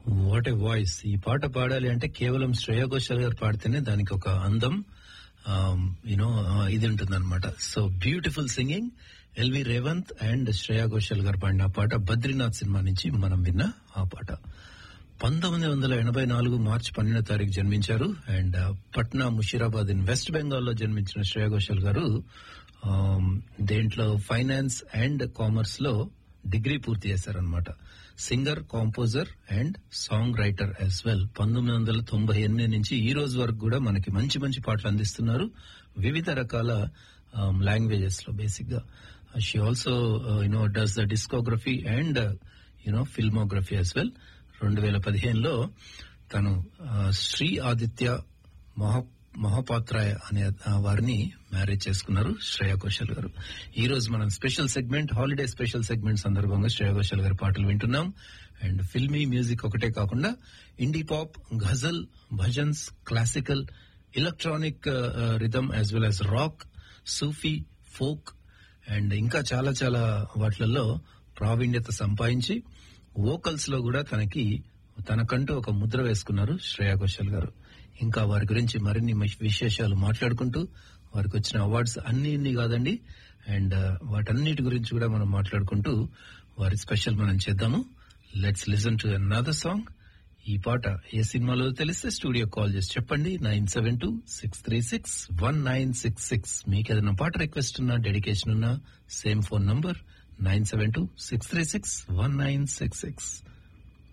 what a voice ఈ పాట పాడాలి అంటే కేవలం శ్రేయా ఘోషాల్ గారు పాడితేనే దానికి ఒక అందం యూనో ఇది ఉంటుంది అనమాట so beautiful singing LV Revanth and Shreya Ghoshal garu పాడిన ఆ పాట బద్రీనాథ్ సినిమా నుంచి మనం విన్న ఆ పాట పంతొమ్మిది వందల ఎనభై నాలుగు మార్చి పన్నెండో తారీఖు జన్మించారు and Patna Musheerabad in west బెంగాల్లో జన్మించిన శ్రేయా ఘోషాల్ గారు ఆమ్, దేంట్లో ఫైనాన్స్ అండ్ కామర్స్ లో డిగ్రీ పూర్తి చేశారనమాట singer composer and song writer as well పంతొమ్మిది వందల తొంభై ఎనిమిది నుంచి ఈ రోజు వరకు కూడా మనకి మంచి మంచి పాటలు అందిస్తున్నారు వివిధ రకాల లాంగ్వేజెస్ లో బేసిక్ గా she also you know does the discography and you know filmography as well రెండు వేల పదిహేనులో తను ఆ, శ్రీ ఆదిత్య మహా మహాపాత్రాయ అనే ఆ, వారిని మ్యారేజ్ చేసుకున్నారు శ్రేయా ఘోషాల్ గారు ఈ రోజు మనం special segment holiday special segment సందర్భంగా శ్రేయా ఘోషాల్ గారి పాటలు వింటున్నాం అండ్ ఫిల్మీ మ్యూజిక్ ఒకటే కాకుండా indie pop ghazal bhajans classical electronic rhythm as well as rock Sufi folk and ఇంకా చాలా చాలా వాటిలలో ప్రావీణ్యత సంపాదించి వోకల్స్ లో కూడా తనకి తనకంటూ ఒక ముద్ర వేసుకున్నారు శ్రేయా ఘోషాల్ గారు ఇంకా వారి గురించి మరిన్ని మ- విశేషాలు మాట్లాడుకుంటూ వారికి వచ్చిన అవార్డ్స్ అన్ని ఇన్ని కాదండి అండ్ వాటన్నిటి గురించి కూడా మనం మాట్లాడుకుంటూ వారి స్పెషల్ మనం చేద్దాము let's listen to another song ఈ పాట ఏ సినిమాలో తెలిస్తే స్టూడియో కాల్ చేసి చెప్పండి nine seven two six three six one nine six six మీకు ఏదైనా పాట రిక్వెస్ట్ ఉన్నా డెడికేషన్ ఉన్నా same phone number nine seven two six three six one nine six six